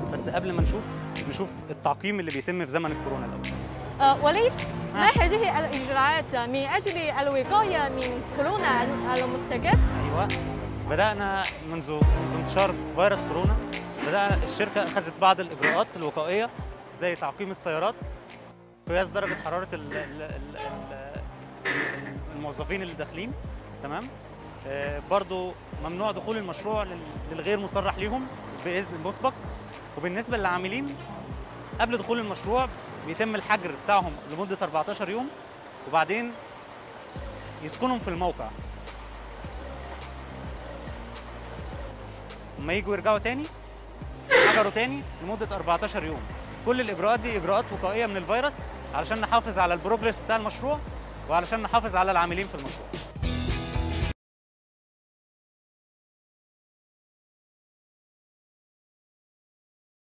بس قبل ما نشوف نشوف التعقيم اللي بيتم في زمن الكورونا الاول آه، وليد ما ها. هذه الإجراءات من أجل الوقاية من كورونا المستجد؟ ايوه بدانا منذ منذ انتشار فيروس كورونا بدانا الشركه اخذت بعض الاجراءات الوقائيه زي تعقيم السيارات قياس درجه حراره ال ال ال ال الموظفين اللي داخلين تمام آه برضو ممنوع دخول المشروع لل- للغير مصرح ليهم باذن مسبق وبالنسبه للعاملين قبل دخول المشروع بيتم الحجر بتاعهم لمده 14 يوم وبعدين يسكنهم في الموقع لما يجوا يرجعوا تاني حجروا تاني لمده 14 يوم كل الاجراءات دي اجراءات وقائيه من الفيروس علشان نحافظ على البروجرس بتاع المشروع وعلشان نحافظ على العاملين في المشروع